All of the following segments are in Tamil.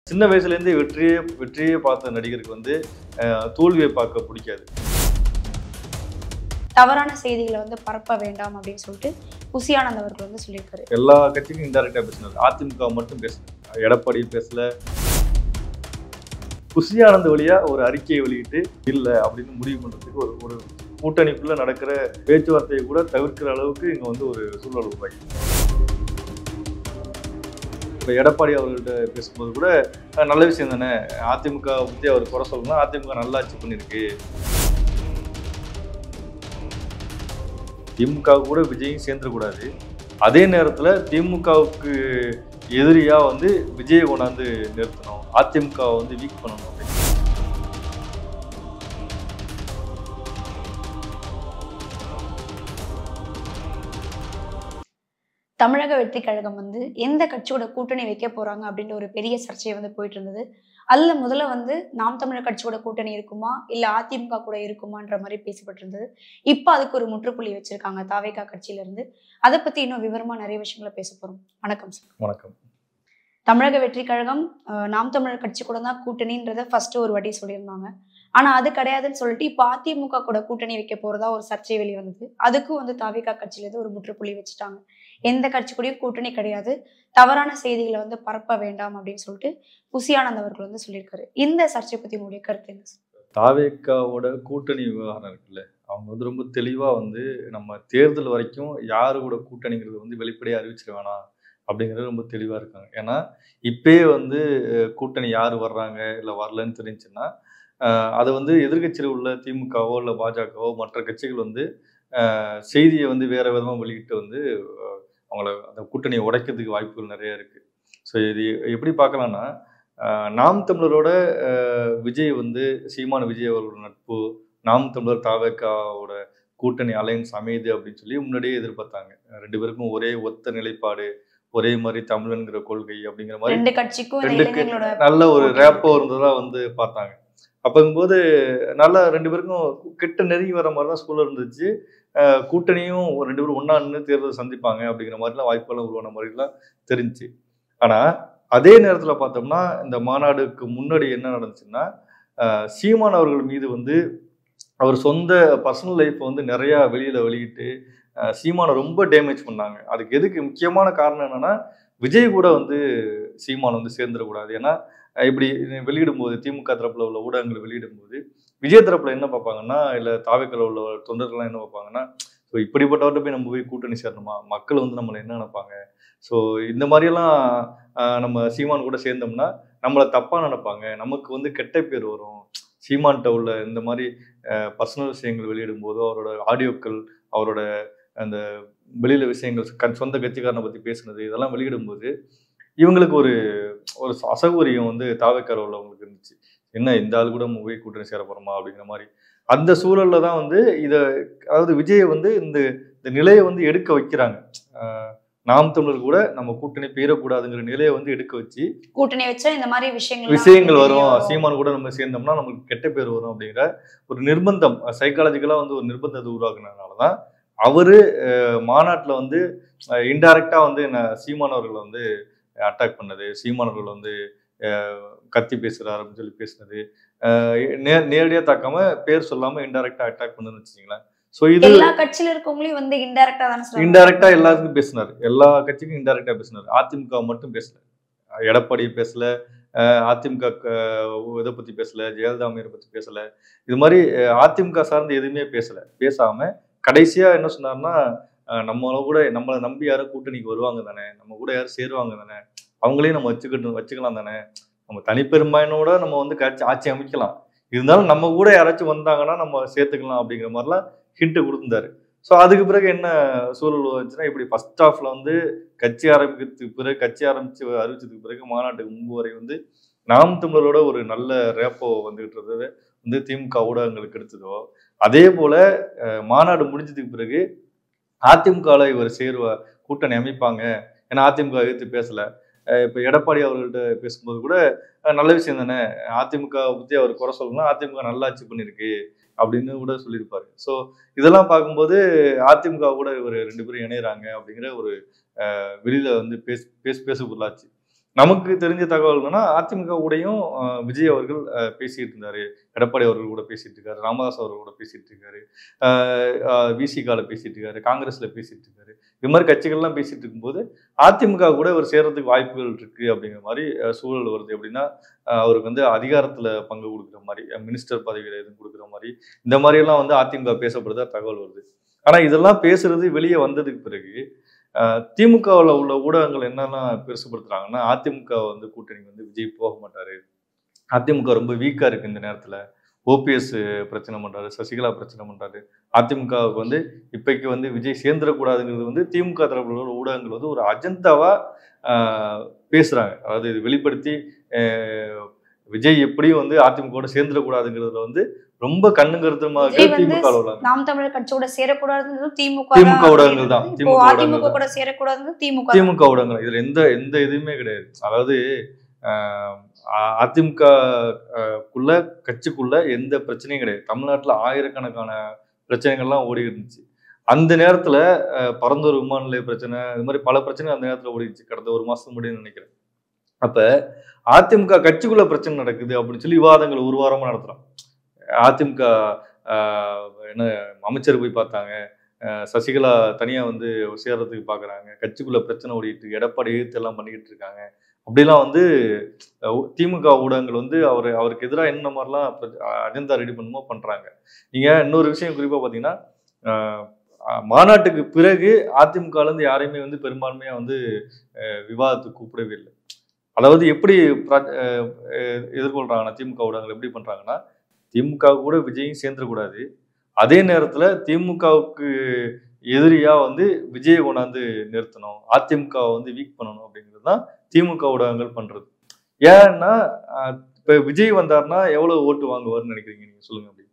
சின்ன வயசுலேருந்தே வெற்றியே வெற்றியே பார்த்த நடிகருக்கு வந்து அஹ், தோல்வியை பார்க்க பிடிக்காது தவறான செய்திகளை வந்து பரப்ப வேண்டாம் அப்படின்னு சொல்லிட்டு புசி ஆனந்த் அவர்கள் வந்து சொல்லியிருக்காரு எல்லா கட்சிக்கும் இன்டெரக்டாக பேசினார் அதிமுக மட்டும் பேசல எடப்பாடி பேசல குஷியானந்த வழியா ஒரு அறிக்கையை வெளியிட்டு இல்லை அப்படின்னு முடிவு பண்றதுக்கு ஒரு ஒரு கூட்டணிக்குள்ள நடக்கிற பேச்சுவார்த்தையை கூட தவிர்க்கிற அளவுக்கு இங்க வந்து ஒரு சூழல் உருவாகி இப்போ எடப்பாடி அவர்கள்ட்ட பேசும்போது கூட அஹ், நல்ல விஷயம் தானே அதிமுக பற்றி அவர் குறை சொல்லணும் அதிமுக நல்லா ஆட்சி பண்ணியிருக்கு திமுக கூட விஜயும் சேர்ந்துடக்கூடாது அதே நேரத்தில் திமுகவுக்கு எதிரியாக வந்து விஜயை கொண்டாந்து நிறுத்தணும் அதிமுகவை வந்து வீக் பண்ணணும் அப்படின்னு. தமிழக வெற்றி கழகம் வந்து எந்த கட்சியோட கூட்டணி வைக்க போறாங்க அப்படின்ற ஒரு பெரிய சர்ச்சை வந்து போயிட்டு இருந்தது அதுல முதல்ல வந்து நாம் தமிழர் கட்சியோட கூட்டணி இருக்குமா இல்ல அதிமுக கூட இருக்குமான்ற மாதிரி பேசப்பட்டு இருந்தது இப்போ அதுக்கு ஒரு முற்றுப்புள்ளி வச்சிருக்காங்க தாவேகா கட்சியில இருந்து அதை பத்தி இன்னும் விவரமா நிறைய விஷயங்களை பேச போறோம் வணக்கம் சார் வணக்கம் தமிழக வெற்றி கழகம் அஹ், நாம் தமிழர் கட்சி கூட தான் கூட்டணின்றத ஃபர்ஸ்ட் ஒரு வாட்டி சொல்லியிருந்தாங்க ஆனா அது கிடையாதுன்னு சொல்லிட்டு இப்போ அதிமுக கூட கூட்டணி வைக்க போறதா ஒரு சர்ச்சை வெளியே வந்தது அதுக்கும் வந்து தாவேகா கட்சியில இருந்து ஒரு முற்றுப்புள்ளி வச்சுட்டாங்க எந்த கட்சி கூடயும் கூட்டணி கிடையாது தவறான செய்திகளை வந்து பரப்ப வேண்டாம் அப்படின்னு சொல்லிட்டு புசி ஆனந்த் அவர்கள் வந்து சொல்லியிருக்காரு இந்த சர்ச்சை பத்தி உங்களுடைய கருத்து என்ன சார் தாவேக்காவோட கூட்டணி விவகாரம் இருக்குல்ல அவங்க வந்து ரொம்ப தெளிவாக வந்து நம்ம தேர்தல் வரைக்கும் யாரு கூட கூட்டணிங்கிறது வந்து வெளிப்படையாக அறிவிச்சிட வேணாம் அப்படிங்கிறது ரொம்ப தெளிவாக இருக்காங்க ஏன்னா இப்பயே வந்து அஹ், கூட்டணி யார் வர்றாங்க இல்லை வரலன்னு தெரிஞ்சுன்னா அஹ், அதை வந்து எதிர்க்கட்சியில் உள்ள திமுகவோ இல்லை பாஜகவோ மற்ற கட்சிகள் வந்து அஹ், செய்தியை வந்து வேற விதமாக வெளியிட்டு வந்து அஹ், அவங்கள அந்த கூட்டணியை உடைக்கிறதுக்கு வாய்ப்புகள் நிறைய இருக்கு ஸோ இது எப்படி பார்க்கலாம்னா அஹ், நாம் தமிழரோட அஹ், விஜய் வந்து சீமான விஜய் அவர்களோட நட்பு நாம் தமிழர் தாவேக்காவோட கூட்டணி அலையன்ஸ் அமையுது அப்படின்னு சொல்லி முன்னாடியே எதிர்பார்த்தாங்க ரெண்டு பேருக்கும் ஒரே ஒத்த நிலைப்பாடு ஒரே மாதிரி தமிழன்கிற கொள்கை அப்படிங்கிற மாதிரி ரெண்டு கட்சிக்கும் இந்த ரெண்டுக்கு இளைஞர்களோட நல்ல ஒரு கூட்டணி ரேப்போ இருந்ததா வந்து பார்த்தாங்க அப்பங்கும்போது நல்லா ரெண்டு பேருக்கும் கிட்ட நெருங்கி வர மாதிரி தான் சூழல் இருந்துச்சு அஹ் கூட்டணியும் ஒரு ரெண்டு பேரும் ஒண்ணா நின்று தேர்தல் சந்திப்பாங்க அப்படிங்கிற மாதிரிலாம் வாய்ப்பெல்லாம் உருவான மாதிரிலாம் தெரிஞ்சுச்சு ஆனா அதே நேரத்துல பார்த்தோம்னா இந்த மாநாடுக்கு முன்னாடி என்ன நடந்துச்சுன்னா அஹ் சீமான் அவர்கள் மீது வந்து அவர் சொந்த பர்சனல் லைஃப்பை வந்து நிறைய வெளியில வெளியிட்டு அஹ் சீமானை ரொம்ப டேமேஜ் பண்ணாங்க அதுக்கு எதுக்கு முக்கியமான காரணம் என்னன்னா விஜய் கூட வந்து சீமான் வந்து சேர்ந்துடக்கூடாது ஏன்னா அஹ் இப்படி வெளியிடும்போது திமுக தரப்புல உள்ள ஊடகங்களை வெளியிடும்போது விஜய் தரப்புல என்ன பார்ப்பாங்கன்னா இல்லை தாவைக்கல உள்ள தொண்டர்கள்லாம் என்ன பார்ப்பாங்கன்னா ஸோ இப்படிப்பட்டவர்கிட்ட போய் நம்ம போய் கூட்டணி சேரணுமா மக்கள் வந்து நம்மளை என்ன நினைப்பாங்க ஸோ இந்த மாதிரியெல்லாம் அஹ் நம்ம சீமான் கூட சேர்ந்தோம்னா நம்மளை தப்பாக நினைப்பாங்க நமக்கு வந்து கெட்ட பேர் வரும் சீமான்கிட்ட உள்ள இந்த மாதிரி பர்சனல் விஷயங்கள் வெளியிடும் போதோ அவரோட ஆடியோக்கள் அவரோட அந்த வெளியில விஷயங்கள் கண் சொந்த கட்சிக்காரனை பற்றி பேசுனது இதெல்லாம் வெளியிடும்போது இவங்களுக்கு ஒரு ஒரு அசௌகரியம் வந்து தாவைக்கார உள்ளவங்களுக்கு இருந்துச்சு என்ன இந்த ஆள் கூட நம்ம போய் கூட்டணி சேர போறோமா அப்படிங்கிற மாதிரி அந்த சூழல்ல தான் வந்து இதை அதாவது விஜயை வந்து இந்த இந்த நிலையை வந்து எடுக்க வைக்கிறாங்க அஹ் நாம் தமிழர் கூட நம்ம கூட்டணி பெயரக்கூடாதுங்கிற நிலையை வந்து எடுக்க வச்சு கூட்டணி வச்சா இந்த மாதிரி விஷயங்கள் விஷயங்கள் வரும் சீமான் கூட நம்ம சேர்ந்தோம்னா நமக்கு கெட்ட பேர் வரும் அப்படிங்கிற ஒரு நிர்பந்தம் சைக்காலஜிக்கலா வந்து ஒரு நிர்பந்தத்தை உருவாக்குனதுனால தான் அவரு அஹ், மாநாட்டுல வந்து இன்டைரக்டா வந்து என்ன சீமான் அவர்களை வந்து அட்டாக் பண்ணது சீமான் அவர்கள் வந்து அஹ், கத்தி பேசுறாரு அப்படின்னு சொல்லி பேசுனது அஹ், நே- நேரடியா தாக்காம பேர் சொல்லாம இன்டைரக்டா அட்டாக் பண்ணுன்னு வச்சுக்கீங்களேன் ஸோ இது எல்லா கட்சியில இருக்கவங்களையும் வந்து இன்டைரக்டா தானே சொல்றாங்க இன்டைரக்டா எல்லாருக்கும் பேசினார் எல்லா கட்சிக்கும் இன்டைரக்டா பேசினார் அதிமுக மட்டும் பேசல எடப்பாடி பேசல அஹ் அதிமுக க- இதை பத்தி பேசல ஜெயலலிதா அம்மையாரை பத்தி பேசல இது மாதிரி அஹ் அதிமுக சார்ந்து எதுவுமே பேசல பேசாம கடைசியா என்ன சொன்னார்னா அஹ் நம்மள கூட நம்மளை நம்பி யாரும் கூட்டணிக்கு வருவாங்க தானே நம்ம கூட யாரும் சேருவாங்க தானே அவங்களையும் நம்ம வச்சுக்கிட்டு வச்சுக்கலாம் தானே நம்ம தனிப்பெரும்பான்மையோட நம்ம வந்து கட்சி ஆட்சி அமைக்கலாம் இருந்தாலும் நம்ம கூட யாராச்சும் வந்தாங்கன்னா நம்ம சேர்த்துக்கலாம் அப்படிங்கிற மாதிரிலாம் ஹிண்ட் கொடுத்துருந்தாரு ஸோ அதுக்கு பிறகு என்ன சூழல் வந்துச்சுன்னா இப்படி ஃபர்ஸ்ட் ஹாஃப்ல வந்து கட்சி ஆரம்பிக்கிறதுக்கு பிறகு கட்சி ஆரம்பிச்சு அறிவிச்சதுக்கு பிறகு மாநாட்டுக்கு முன்பு வரை வந்து நாம் தமிழரோட ஒரு நல்ல ரேப்போ வந்துகிட்டு இருந்தது வந்து திமுக ஊடகங்களுக்கு எடுத்ததோ அதே போல அஹ், மாநாடு முடிஞ்சதுக்கு பிறகு அதிமுகவில் இவர் சேருவ கூட்டணி அமைப்பாங்க ஏன்னா அதிமுக எதிர்த்து பேசல அஹ், இப்ப எடப்பாடி அவர்கள்ட்ட பேசும்போது கூட அஹ், நல்ல விஷயம் தானே அதிமுக பத்தி அவர் குறை சொல்லணும் அதிமுக நல்லாட்சி பண்ணிருக்கு அப்படின்னு கூட சொல்லியிருப்பாரு ஸோ இதெல்லாம் பார்க்கும்போது அதிமுக கூட இவர் ரெண்டு பேரும் இணையறாங்க அப்படிங்கிற ஒரு அஹ், வெளியில வந்து பேச பேச பேச பொருளாச்சு நமக்கு தெரிஞ்ச தகவல் என்னன்னா அதிமுக கூடயும் அஹ், விஜய் அவர்கள் அஹ், பேசிட்டு இருந்தாரு எடப்பாடி அவர்கள் கூட பேசிட்டு இருக்காரு ராமதாஸ் அவர்கள் கூட பேசிட்டு இருக்காரு விசிகால பேசிட்டு இருக்காரு காங்கிரஸ்ல பேசிட்டு இருக்காரு இது மாதிரி கட்சிகள்லாம் பேசிட்டு இருக்கும்போது அதிமுக கூட அவர் சேர்றதுக்கு வாய்ப்புகள் இருக்கு அப்படிங்கிற மாதிரி அஹ், சூழல் வருது எப்படின்னா அஹ், அவருக்கு வந்து அதிகாரத்துல பங்கு கொடுக்குற மாதிரி மினிஸ்டர் பதவியில எதுவும் கொடுக்குற மாதிரி இந்த மாதிரி எல்லாம் வந்து அதிமுக பேசப்படுதா தகவல் வருது ஆனா இதெல்லாம் பேசுறது வெளியே வந்ததுக்கு பிறகு திமுகவில் உள்ள ஊடகங்கள் என்னெல்லாம் பெருசுப்படுத்துறாங்கன்னா அதிமுக வந்து கூட்டணி வந்து விஜய் போக மாட்டாரு அதிமுக ரொம்ப வீக்கா இருக்கு இந்த நேரத்துல ஓபிஎஸ் பிரச்சனை பண்றாரு சசிகலா பிரச்சனை பண்றாரு அதிமுகவுக்கு வந்து இப்பைக்கு வந்து விஜய் சேர்ந்துடக்கூடாதுங்கிறது வந்து திமுக தரப்புல உள்ள ஊடகங்கள் வந்து ஒரு அஜெண்டாவா ஆஹ், பேசுறாங்க அதாவது இது வெளிப்படுத்தி ஆஹ், விஜய் எப்படியும் வந்து அதிமுகவோட சேர்ந்துடக்கூடாதுங்கிறதுல வந்து ரொம்ப கண்ணு கருத்துமாக விஜய் வந்து திமுக உள்ளாங்க நாம் தமிழர் கட்சியோட சேரக்கூடாதுன்றது திமுக திமுக ஊடகங்கள் தான். இப்போ திமுக அதிமுக ஊடகங்கள் கூட சேரக்கூடாதுன்றது திமுக தான். திமுக ஊடகங்கள் இதுல எந்த எந்த இதுவுமே கிடையாது அதாவது ஆஹ், அ- அதிமுக ஆஹ், குள்ள கட்சிக்குள்ள எந்த பிரச்சனையும் கிடையாது தமிழ்நாட்டுல ஆயிரக்கணக்கான பிரச்சனைகள்லாம் ஓடிட்டு இருந்துச்சு அந்த நேரத்துல ஆஹ், பரந்தூர் விமான நிலைய பிரச்சனை இது மாதிரி பல பிரச்சனை அந்த நேரத்துல ஓடிடுச்சு கடந்த ஒரு மாசம் முடியும்னு நினைக்கிறேன் அப்ப அதிமுக கட்சிக்குள்ள பிரச்சனை நடக்குது அப்படின்னு சொல்லி விவாதங்கள் ஒரு வாரமா நடத்துறோம் அதிமுக ஆஹ், என்ன அமைச்சர் போய் பார்த்தாங்க ஆஹ், சசிகலா தனியா வந்து சேர்றதுக்கு பாக்குறாங்க கட்சிக்குள்ள பிரச்சனை ஓடிட்டு இருக்கு, எடப்பாடி எதிர்த்து எல்லாம் பண்ணிக்கிட்டு இருக்காங்க அப்படிலாம் வந்து அஹ், திமுக ஊடகங்கள் வந்து அவர் அவருக்கு எதிராக என்ன மாதிரிலாம் அஜெண்டா ரெடி பண்ணுமோ பண்றாங்க நீங்க இன்னொரு விஷயம் குறிப்பா பாத்தீங்கன்னா ஆஹ், ஆஹ், மாநாட்டுக்கு பிறகு அதிமுகல இருந்து யாரையுமே வந்து பெரும்பான்மையா வந்து அஹ், விவாதத்துக்கு கூப்பிடவே இல்லை அதாவது எப்படி பிர- அஹ், அஹ், எதிர்கொள்றாங்கன்னா திமுக ஊடகங்கள் எப்படி பண்றாங்கன்னா திமுக கூட விஜயும் சேர்ந்துடக்கூடாது அதே நேரத்துல திமுகவுக்கு எதிரியா வந்து விஜயை கொண்டாந்து நிறுத்தணும் அதிமுகவை வந்து வீக் பண்ணணும் அப்படிங்கிறது தான் திமுக ஊடகங்கள் பண்றது ஏன்னா அஹ், இப்ப விஜய் வந்தாருன்னா எவ்வளவு ஓட்டு வாங்குவார்னு நினைக்கிறீங்க நீங்க சொல்லுங்க அப்படி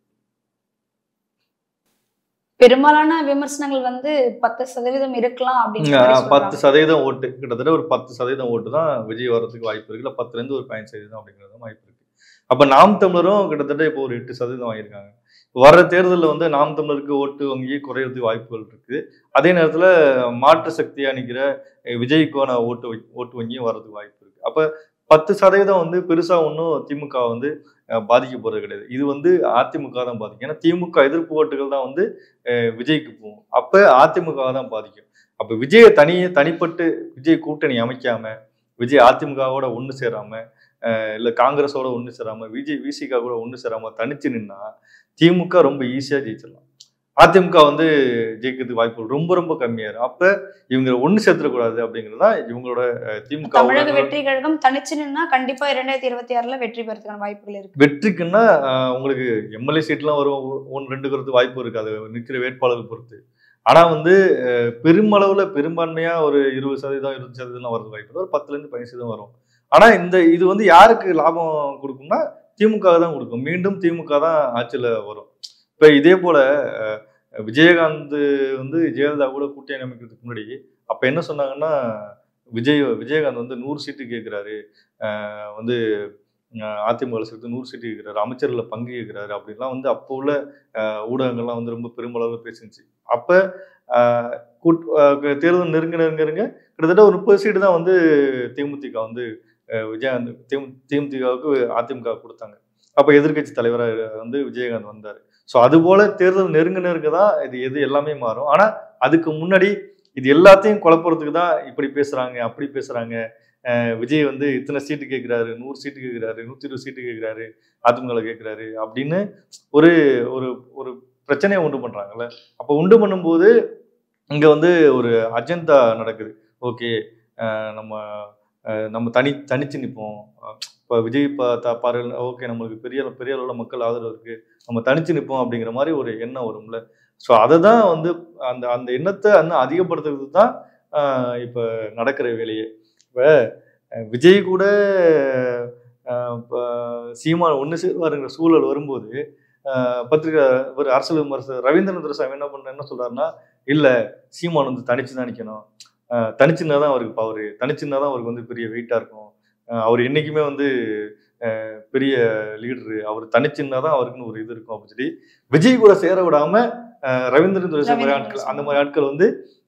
பெரும்பாலான விமர்சனங்கள் வந்து பத்து சதவீதம் இருக்கலாம் அப்படின்னு இங்க, மாதிரி அஹ், பத்து சொல்றாங்க. சதவீதம் ஓட்டு கிட்டத்தட்ட ஒரு பத்து சதவீதம் ஓட்டு தான் விஜய் வர்றதுக்கு வாய்ப்பு இருக்கு இல்ல பத்துல இருந்து ஒரு பதினஞ்சு சதவீதம் அப்படிங்கிறது வாய்ப்பு இருக்கு அப்ப நாம் தமிழரும் கிட்டத்தட்ட இப்போ ஒரு எட்டு சதவீதம் வாங்கியிருக்காங்க வர்ற தேர்தலில் வந்து நாம் தமிழருக்கு ஓட்டு வங்கி குறையறதுக்கு வாய்ப்புகள் இருக்கு அதே நேரத்துல மாற்று சக்தியா நிக்கிற அஹ், விஜய்க்கான ஓட்டு வை- ஓட்டு வங்கியும் வர்றதுக்கு வாய்ப்பு இருக்கு அப்ப பத்து சதவீதம் வந்து பெருசா ஒன்றும் திமுக வந்து அஹ், பாதிக்க போறது கிடையாது இது வந்து அதிமுக தான் பாதிக்கும் ஏன்னா திமுக எதிர்ப்பு ஓட்டுகள் தான் வந்து அஹ், விஜய்க்கு போகும் அப்ப அதிமுக தான் பாதிக்கும் அப்ப விஜயை தனியே தனிப்பட்டு விஜய் கூட்டணி அமைக்காம விஜய் அதிமுகவோட ஒண்ணு சேராம அஹ், இல்ல காங்கிரஸோட ஒண்ணு சேராம விஜய் விசிகா கூட ஒண்ணு சேராம தனிச்சு நின்னா திமுக ரொம்ப ஈஸியா ஜெயிச்சிடலாம் அதிமுக வந்து ஜெயிக்கிறதுக்கு வாய்ப்புகள் ரொம்ப ரொம்ப கம்மியா இருக்கும் அப்ப இவங்க ஒண்ணு சேர்த்துடக்கூடாது அப்படிங்கிறது தான் இவங்களோட அஹ், திமுக தமிழக ஊடகங்கள் வெற்றி கழகம் தனிச்சு நின்னா கண்டிப்பா இரண்டாயிரத்தி இருபத்தி ஆறுல வெற்றி பெறதுக்கான வாய்ப்புகள் இருக்கு வெற்றிக்குன்னா ஆஹ், உங்களுக்கு எம்எல்ஏ சீட்லாம் வரும் ஒன்று ரெண்டு கருத்து வாய்ப்பு இருக்கு அது நிற்கிற வேட்பாளர் பொறுத்து ஆனா வந்து அஹ், பெருமளவுல பெரும்பான்மையா ஒரு இருபது சதவீதம் இருபது சதவீதம் வரது வாய்ப்பு இல்லை. ஒரு பத்துல இருந்து பதினஞ்சு சதவீதம் வரும் ஆனா இந்த இது வந்து யாருக்கு லாபம் கொடுக்கும்னா திமுக தான் கொடுக்கும் மீண்டும் திமுக தான் ஆட்சியில வரும் இப்ப இதே போல அஹ், விஜயகாந்த் வந்து ஜெயலலிதா கூட கூட்டணி அமைக்கிறதுக்கு முன்னாடி அப்ப என்ன சொன்னாங்கன்னா விஜய் விஜயகாந்த் வந்து நூறு சீட்டு கேட்கிறாரு அஹ், வந்து அஹ் அதிமுக சேர்த்து நூறு சீட்டு கேட்கிறாரு அமைச்சர்ல பங்கு கேட்கிறாரு அப்படின்லாம் வந்து அப்போ உள்ள அஹ், ஊடகங்கள்லாம் வந்து ரொம்ப பெருமளவில் பேசிருந்துச்சு அப்ப அஹ், கூட்- அஹ், தேர்தல் நெருங்க நெருங்க நெருங்க கிட்டத்தட்ட ஒரு முப்பது சீட்டு தான் வந்து தேமுதிக வந்து அஹ், விஜயகாந்த் தேமு தேமுதிகவுக்கு அதிமுக கொடுத்தாங்க அப்ப எதிர்க்கட்சி தலைவராக வந்து விஜயகாந்த் வந்தார் ஸோ அது போல தேர்தல் நெருங்க நெருங்க தான் இது எது எல்லாமே மாறும் ஆனா அதுக்கு முன்னாடி இது எல்லாத்தையும் குழப்பறதுக்கு தான் இப்படி பேசுறாங்க அப்படி பேசுறாங்க அஹ் விஜய் வந்து இத்தனை சீட்டு கேட்கிறாரு நூறு சீட்டு கேட்கிறாரு நூத்தி இருபது சீட்டு கேட்கிறாரு அதிமுக கேட்கிறாரு அப்படின்னு ஒரு ஒரு ஒரு பிரச்சனையை உண்டு பண்றாங்கல்ல அப்ப உண்டு பண்ணும்போது இங்க வந்து ஒரு அஜெண்டா நடக்குது ஓகே நம்ம அஹ் நம்ம தனி தனிச்சு நிற்போம் இப்போ விஜய் பா பாரு ஓகே நம்மளுக்கு பெரிய பெரிய அளவில் மக்கள் ஆதரவு இருக்கு நம்ம தனிச்சு நிற்போம் அப்படிங்கிற மாதிரி ஒரு எண்ணம் வரும்ல ஸோ அதை தான் வந்து அந்த அந்த எண்ணத்தை இன்னும் அதிகப்படுத்துறதுக்கு தான் ஆஹ் இப்ப நடக்கிற வேலையே இப்போ விஜய் கூட ஆஹ் இப்ப சீமான் ஒன்று சேருவாருங்கிற சூழல் வரும்போது ஆஹ் பத்திரிகை ஒரு அரசியல் விமர்சகர் ரவீந்திரன் துரைசாமி என்ன பண்ண என்ன சொல்றாருன்னா இல்ல சீமான் வந்து தனிச்சு தான் நிக்கணும் ஆஹ் தனிச்சுன்னா தான் அவருக்கு பவர் தனிச்சுன்னா தான் அவருக்கு வந்து பெரிய வெயிட்டா இருக்கும் ஆஹ் அவர் என்னைக்குமே வந்து ஆஹ் பெரிய லீடரு அவர் தனிச்சுன்னா தான் அவருக்குன்னு ஒரு இது இருக்கும் அப்படின்னு சொல்லி விஜய் கூட சேர விடாம ஆஹ் ரவீந்திரன் துரைசாமி மாதிரி ரவீந்திரன் ஆட்கள் துரைசாமி. அந்த மாதிரி ஆட்கள் வந்து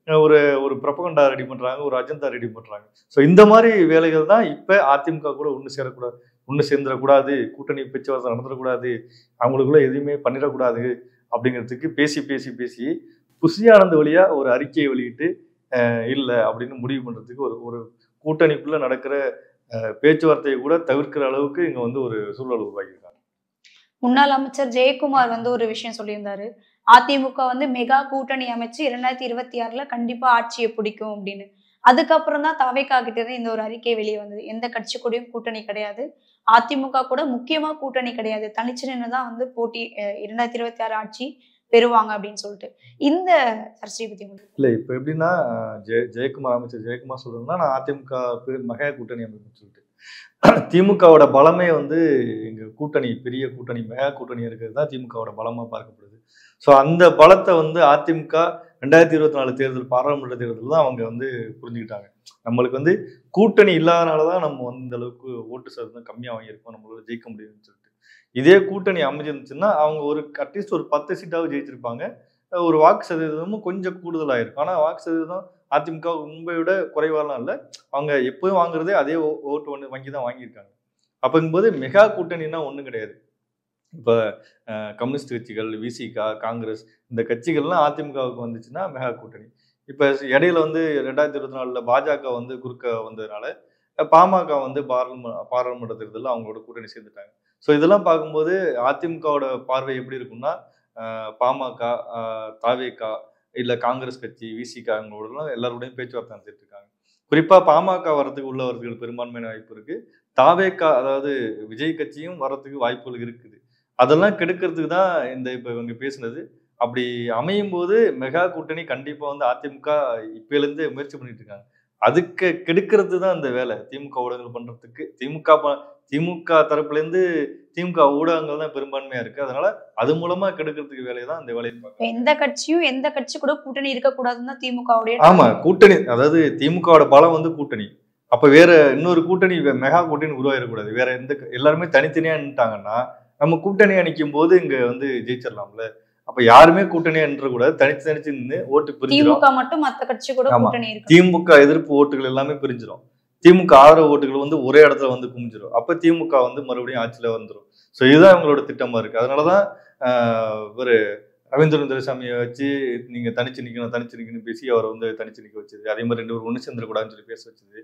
அஹ் ஒரு ஒரு பிரபகண்டா ரெடி பண்றாங்க ஒரு அஜெண்டா ரெடி பண்றாங்க ஸோ இந்த மாதிரி வேலைகள் தான் இப்ப அதிமுக கூட ஒன்று சேரக்கூடாது ஒன்று சேர்ந்துடக்கூடாது கூட்டணி பேச்சுவார்த்தை நடந்துடக்கூடாது அவங்களுக்குள்ள எதுவுமே பண்ணிடக்கூடாது அப்படிங்கிறதுக்கு பேசி பேசி பேசி புஷி ஆனந்த் வழியா ஒரு அறிக்கையை வெளியிட்டு அஹ் இல்ல அப்படின்னு முடிவு பண்றதுக்கு ஒரு ஒரு கூட்டணிக்குள்ள நடக்கிற அஹ், பேச்சுவார்த்தையை கூட தவிர்க்கிற அளவுக்கு இங்க வந்து ஒரு சூழல் உருவாகியிருக்காங்க முன்னாள் அமைச்சர் ஜெயக்குமார் வந்து ஒரு விஷயம் சொல்லியிருந்தாரு அதிமுக வந்து மெகா கூட்டணி அமைச்சு இரண்டாயிரத்தி இருபத்தி ஆறுல கண்டிப்பா ஆட்சியை பிடிக்கும் அப்படின்னு அதுக்கப்புறம் தான் தவைக்கா கிட்ட இருந்து இந்த ஒரு அறிக்கை வெளியே வந்தது எந்த கட்சி கூடயும் கூட்டணி கிடையாது அதிமுக கூட முக்கியமா கூட்டணி கிடையாது தனிச்சு நின்று தான் வந்து போட்டி அஹ், இரண்டாயிரத்தி இருபத்தி ஆறு ஆட்சி பெறுவாங்க அப்படின்னு சொல்லிட்டு இந்த சர்ச்சையை பத்தி உங்களுக்கு இல்ல இப்ப எப்படின்னா அஹ், ஜெய ஜெயக்குமார் அமைச்சர் ஜெயக்குமார் சொல்றதுன்னா நான் அதிமுக பெ- மெகா கூட்டணி அமைப்புன்னு சொல்லிட்டு திமுகவோட பலமே வந்து எங்க கூட்டணி பெரிய கூட்டணி மெகா கூட்டணி இருக்கிறது தான் திமுகவோட பலமா பார்க்கப்படுது ஸோ அந்த பலத்தை வந்து அதிமுக ரெண்டாயிரத்தி இருபத்தி நாலு தேர்தல் பாராளுமன்ற தேர்தல் தான் அவங்க வந்து புரிஞ்சுக்கிட்டாங்க நம்மளுக்கு வந்து கூட்டணி இல்லாதனால தான் நம்ம வந்து இந்த அளவுக்கு ஓட்டு சதவீதம் கம்மியாக வாங்கியிருக்கோம் நம்மளால ஜெயிக்க முடியும்னு சொல்லிட்டு இதே கூட்டணி அமைஞ்சிருந்துச்சுன்னா அவங்க ஒரு அட்லீஸ்ட் ஒரு பத்து சீட்டாவது ஜெயிச்சிருப்பாங்க ஒரு வாக்கு சதவீதமும் கொஞ்சம் கூடுதலாக இருக்கும் ஆனால் வாக்கு சதவீதம் அதிமுக முன்பை விட குறைவாலாம் இல்லை அவங்க எப்போயும் வாங்குறதே அதே ஓ- ஓட்டு ஒன்று வங்கி தான் வாங்கியிருக்காங்க அப்படிங்கும்போது மெகா கூட்டணின்னா ஒன்றும் கிடையாது இப்போ கம்யூனிஸ்ட் கட்சிகள் விசிகா காங்கிரஸ் இந்த கட்சிகள்லாம் அதிமுகவுக்கு வந்துச்சுன்னா மெகா கூட்டணி இப்போ இடையில வந்து ரெண்டாயிரத்தி இருபத்தி நாலில் பாஜக வந்து குறுக்க வந்ததுனால அஹ், பாமக வந்து பாராளுமன்ற பாராளுமன்ற தேர்தலில் அவங்களோட கூட்டணி சேர்ந்துட்டாங்க ஸோ இதெல்லாம் பார்க்கும்போது அதிமுகவோட பார்வை எப்படி இருக்கும்னா அஹ், பாமக அஹ், தாவேகா இல்லை காங்கிரஸ் கட்சி விசிகா அவங்களோடலாம் எல்லாரோடையும் பேச்சுவார்த்தை நடத்திட்டு இருக்காங்க குறிப்பாக பாமக வரதுக்கு உள்ள வரதுக்கு பெரும்பான்மையான வாய்ப்பு இருக்கு தாவேகா அதாவது விஜய் கட்சியும் வரதுக்கு வாய்ப்புகள் இருக்குது அதெல்லாம் கெடுக்கிறதுக்கு தான் இந்த இப்போ இவங்க பேசுனது அப்படி அமையும் போது மெகா கூட்டணி கண்டிப்பா வந்து அதிமுக இப்பயிலேருந்து முயற்சி பண்ணிட்டு இருக்காங்க அதுக்கு கெடுக்கிறது தான் இந்த வேலை திமுக ஊடகங்கள் பண்றதுக்கு திமுக ப- திமுக தரப்புல இருந்து திமுக ஊடகங்கள் தான் பெரும்பான்மையா இருக்கு அதனால அது மூலமா கெடுக்கிறதுக்கு வேலையை தான் இந்த வேலையை பார்க்கறாங்க. எந்த கட்சியும் எந்த கட்சி கூட கூட்டணி இருக்கக்கூடாதுன்னு தான் திமுகவுடைய ஆமா கூட்டணி அதாவது திமுகவோட பலம் வந்து கூட்டணி அப்ப வேற இன்னொரு கூட்டணி வே- மெகா கூட்டணி உருவாயிடக்கூடாது வேற எந்த க- எல்லாருமே தனித்தனியா நின்னுட்டாங்கன்னா நம்ம கூட்டணியா நிற்கும் போது இங்க வந்து ஜெயிச்சிடலாம்ல அப்ப யாருமே கூட்டணியா நின்றக்கூடாது தனிச்சு தனிச்சு நின்று ஓட்டு பிரிஞ்சிடும் திமுக மட்டும் மத்த கட்சி கூட ஆமா. கூட்டணி இருக்கு திமுக எதிர்ப்பு ஓட்டுகள் எல்லாமே பிரிஞ்சிடும் திமுக ஆதரவு ஓட்டுகள் வந்து ஒரே இடத்துல வந்து குமிஞ்சிடும் அப்ப திமுக வந்து மறுபடியும் ஆட்சியில வந்துடும் ஸோ இதுதான் இவங்களோட திட்டமா இருக்கு அதனாலதான் ஆஹ், இவரு ரவீந்திரன் துரைசாமியை வச்சு நீங்க தனிச்சு நிக்கணும் தனிச்சு நிக்கணும் பேசி அவரை வந்து தனிச்சு நிக்க வச்சது அதே மாதிரி ரெண்டு பேரும் ஒன்று சேர்ந்துடக்கூடாதுன்னு சொல்லி பேச வச்சது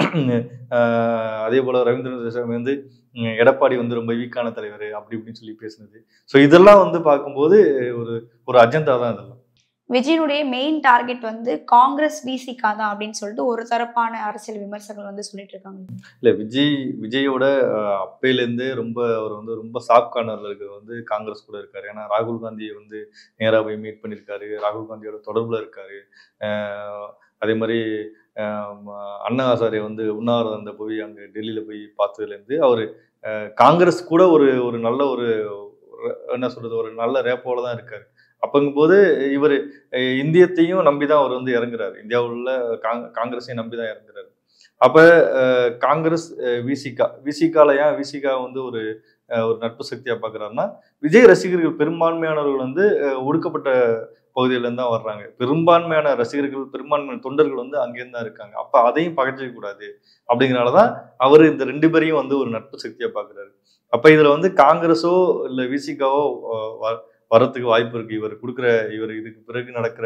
ஆஹ், அதே போல ரவீந்திரன் துரைசாமி வந்து உம், எடப்பாடி வந்து ரொம்ப வீக்கான தலைவர் அப்படி இப்படின்னு சொல்லி பேசுனது ஸோ இதெல்லாம் வந்து பார்க்கும்போது ஒரு ஒரு அஜெண்டா தான் இதெல்லாம் விஜயனுடைய மெயின் டார்கெட் வந்து காங்கிரஸ் விசிகா தான் அப்படின்னு சொல்லிட்டு ஒரு தரப்பான அரசியல் விமர்சகர்கள் வந்து சொல்லிட்டு இருக்காங்க இல்ல விஜய் விஜயோட அஹ், அப்பையிலேருந்தே ரொம்ப அவர் வந்து ரொம்ப சாஃப்ட் கார்னர்ல இருக்கிறது வந்து காங்கிரஸ் கூட இருக்காரு ஏன்னா ராகுல் காந்தியை வந்து நேரா போய் மீட் பண்ணியிருக்காரு ராகுல் காந்தியோட தொடர்புல இருக்காரு அஹ், அதே மாதிரி அஹ், ம- அண்ணா ஹசாரே வந்து உண்ணாவிரதம் போய் அங்க டெல்லியில போய் பார்த்ததுலேருந்து அவர் காங்கிரஸ் கூட ஒரு ஒரு நல்ல ஒரு ஒரு- என்ன சொல்றது ஒரு நல்ல ரேப்போட தான் இருக்காரு அப்பங்கும்போது இவர் இந்தியத்தையும் நம்பி தான் அவர் வந்து இறங்குறாரு இந்தியாவில் உள்ள காங்- காங்கிரஸையும் நம்பி தான் இறங்குறாரு அப்ப அஹ், காங்கிரஸ் அஹ், விசிகா விசிகால ஏன் விசிகா வந்து ஒரு அஹ், ஒரு நட்பு சக்தியா பாக்குறாருன்னா விஜய் ரசிகர்கள் பெரும்பான்மையானவர்கள் வந்து அஹ், ஒடுக்கப்பட்ட பகுதியில இருந்து தான் வர்றாங்க பெரும்பான்மையான ரசிகர்கள் பெரும்பான்மையான தொண்டர்கள் வந்து அங்கேருந்து தான் இருக்காங்க அப்ப அதையும் பகச்சிக்க கூடாது அப்படிங்கறனாலதான் அவர் இந்த ரெண்டு பேரையும் வந்து ஒரு நட்பு சக்தியா பாக்குறாரு அப்ப இதுல வந்து காங்கிரஸோ இல்ல விசிகாவோ வரத்துக்கு வாய்ப்பு இருக்கு இவர் கொடுக்குற இவர் இதுக்கு பிறகு நடக்கிற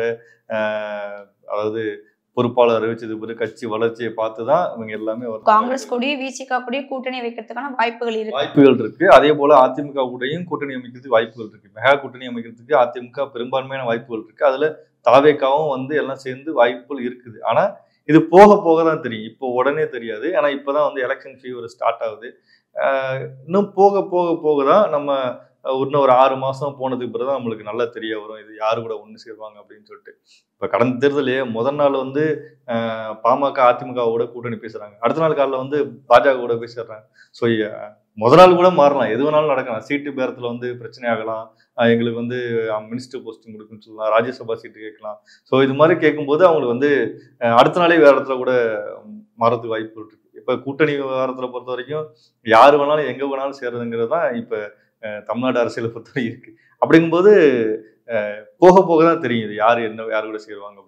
அஹ், அதாவது பொறுப்பாளர் அறிவிச்சது பிறகு கட்சி வளர்ச்சியை பார்த்து தான் இவங்க எல்லாமே வர காங்கிரஸ் கூடயும் விசிகா கூடயும் கூட்டணி வைக்கிறதுக்கான வாய்ப்புகள் இருக்கு வாய்ப்புகள் இருக்கு அதே போல அதிமுக கூடயும் கூட்டணி அமைக்கிறதுக்கு வாய்ப்புகள் இருக்கு மெகா கூட்டணி அமைக்கிறதுக்கு அதிமுக பெரும்பான்மையான வாய்ப்புகள் இருக்கு அதுல தாவேக்காவும் வந்து எல்லாம் சேர்ந்து வாய்ப்புகள் இருக்குது ஆனா இது போக போக தான் தெரியும் இப்போ உடனே தெரியாது ஆனா இப்பதான் வந்து எலெக்ஷன் ஃபீவர் ஸ்டார்ட் ஆகுது ஆஹ் இன்னும் போக போக போக தான் நம்ம அஹ், இன்னும் ஒரு ஆறு மாசம் போனதுக்கு பிறகு தான் நம்மளுக்கு நல்லா தெரிய வரும் இது யாரு கூட ஒன்று சேருவாங்க அப்படின்னு சொல்லிட்டு இப்ப கடந்த தேர்தலே முதல் நாள் வந்து ஆஹ், பாமக அதிமுகவோட கூட்டணி பேசுறாங்க அடுத்த நாள் காலைல வந்து பாஜக கூட பேசிடுறாங்க ஸோ முத நாள் கூட மாறலாம் எது வேணாலும் நடக்கலாம் சீட்டு பேரத்துல வந்து பிரச்சனை ஆகலாம் ஆஹ் எங்களுக்கு வந்து மினிஸ்டர் போஸ்டிங் கொடுக்குன்னு சொல்லலாம் ராஜ்யசபா சீட்டு கேட்கலாம் ஸோ இது மாதிரி கேட்கும்போது அவங்களுக்கு வந்து ஆஹ் அடுத்த நாளே வேற இடத்துல கூட மாறதுக்கு வாய்ப்புகள் இருக்கு இப்ப கூட்டணி விவகாரத்துல பொறுத்த வரைக்கும் யாரு வேணாலும் எங்க வேணாலும் சேர்றதுங்கிறது தான் இப்ப ஆஹ் தமிழ்நாடு அரசியலை பொறுத்த வரைக்கும் இருக்கு அப்படிங்கும்போது ஆஹ் போக போக தான் தெரியும் இது யாரு என்ன யாரு கூட சேருவாங்க அப்படிங்கிறது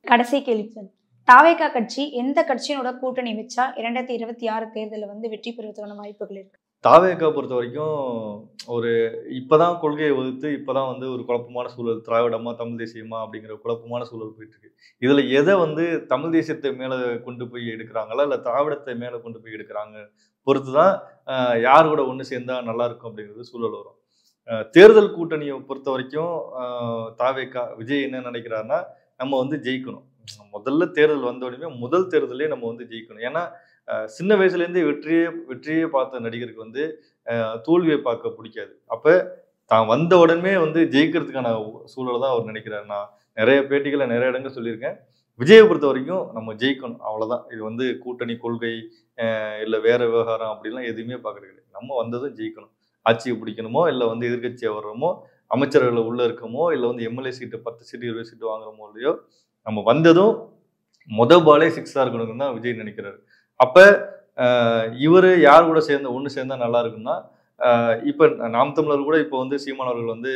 கடைசி கேள்வி சார் தாவேகா கட்சி எந்த கட்சியோட கூட்டணி வச்சா இரண்டாயிரத்தி இருபத்தி ஆறு தேர்தலில் வந்து வெற்றி பெறுவதற்கான வாய்ப்புகள் இருக்கு தாவேக்கா பொறுத்த வரைக்கும் ஒரு இப்பதான் கொள்கையை வகுத்து இப்பதான் வந்து ஒரு குழப்பமான சூழல் திராவிடமா தமிழ் தேசியமா அப்படிங்கிற குழப்பமான சூழல் போயிட்டு இருக்கு இதுல எதை வந்து தமிழ் தேசியத்தை மேல கொண்டு போய் எடுக்கிறாங்களா இல்ல திராவிடத்தை மேல கொண்டு போய் எடுக்கிறாங்க பொறுத்து தான் ஆஹ், யார் கூட ஒன்று சேர்ந்தா நல்லா இருக்கும் அப்படிங்கிறது சூழல் வரும் ஆஹ், தேர்தல் கூட்டணியை பொறுத்த வரைக்கும் ஆஹ், தாவேக்கா விஜய் என்ன நினைக்கிறாருன்னா நம்ம வந்து ஜெயிக்கணும் முதல்ல தேர்தல் வந்த உடனே முதல் தேர்தலே நம்ம வந்து ஜெயிக்கணும் ஏன்னா ஆஹ், சின்ன வயசுலேருந்தே வெற்றியே வெற்றியே பார்த்த நடிகருக்கு வந்து ஆஹ், தோல்வியை பார்க்க பிடிக்காது அப்போ தான் வந்த உடனே வந்து ஜெயிக்கிறதுக்கான சூழலை தான் அவர் நினைக்கிறார் நான் நிறைய பேட்டிகளை நிறைய இடங்கள் சொல்லியிருக்கேன் விஜயை பொறுத்த வரைக்கும் நம்ம ஜெயிக்கணும் அவ்வளவுதான் இது வந்து கூட்டணி கொள்கை ஆஹ், இல்லை வேற விவகாரம் அப்படிலாம் எதுவுமே பார்க்கறது கிடையாது நம்ம வந்ததும் ஜெயிக்கணும் ஆட்சியை பிடிக்கணுமோ இல்லை வந்து எதிர்க்கட்சியாக வர்றோமோ அமைச்சர்களை உள்ள இருக்கமோ இல்லை வந்து எம்எல்ஏ சீட்டு பத்து சீட்டு இருபது சீட்டு வாங்குறோமோ இல்லையோ நம்ம வந்ததும் முத பாலே சிக்ஸாக இருக்கணும்னு தான் விஜய் நினைக்கிறாரு அப்போ இவர் யார் கூட சேர்ந்து ஒன்று சேர்ந்தா நல்லா இருக்கும்னா இப்போ நாம் தமிழர் கூட இப்போ வந்து சீமான் அவர்கள் வந்து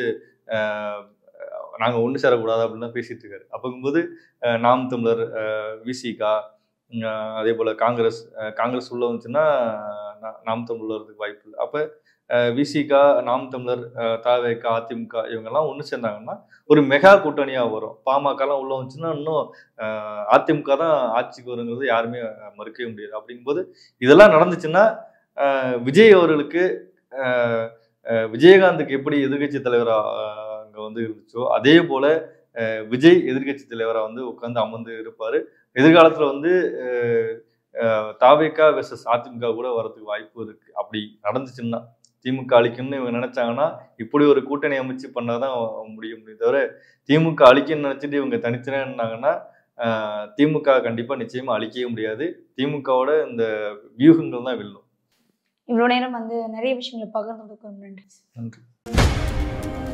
நாங்கள் ஒன்று சேரக்கூடாது அப்படின்னு தான் பேசிட்டு இருக்காரு அப்போங்கும்போது அஹ், நாம் தமிழர் விசிகா அதே போல் காங்கிரஸ் அஹ், காங்கிரஸ் உள்ள வந்துச்சுன்னா நா- நாம் தமிழர் வரதுக்கு வாய்ப்பு இல்லை அப்போ விசிகா நாம் தமிழர் அஹ், தாவேக அதிமுக இவங்கெல்லாம் ஒன்று சேர்ந்தாங்கன்னா ஒரு மெகா கூட்டணியாக வரும் பாமகலாம் உள்ள வந்துச்சுன்னா இன்னும் அஹ், அதிமுக தான் ஆட்சிக்கு வருங்கிறது யாருமே மறுக்கவே முடியாது அப்படிங்கும்போது இதெல்லாம் நடந்துச்சுன்னா அஹ், விஜய் அவர்களுக்கு அஹ், அஹ், விஜயகாந்துக்கு எப்படி எதிர்க்கட்சி தலைவராக அங்கே வந்து இருந்துச்சோ அதே போல அஹ், விஜய் எதிர்க்கட்சி தலைவராக வந்து உட்காந்து அமர்ந்து இருப்பார் எதிர்காலத்தில் வந்து அஹ், அஹ், தாவேகா வெர்சஸ் அதிமுக கூட வரதுக்கு வாய்ப்பு இருக்கு அப்படி நடந்துச்சுன்னா திமுக அழிக்கணும்னு இவங்க நினைச்சாங்கன்னா இப்படி ஒரு கூட்டணி அமைச்சு பண்ணாதான் முடியும் தவிர திமுக அழிக்கணும்னு நினைச்சிட்டு இவங்க தனித்தனியா இருந்தாங்கன்னா ஆஹ், திமுக கண்டிப்பா நிச்சயமா அழிக்கவே முடியாது திமுகவோட இந்த வியூகங்கள் தான் வெல்லும் இவ்வளோ நேரம் வந்து நிறைய விஷயங்களை பகிர்ந்ததுக்கு ரொம்ப நன்றி நன்றி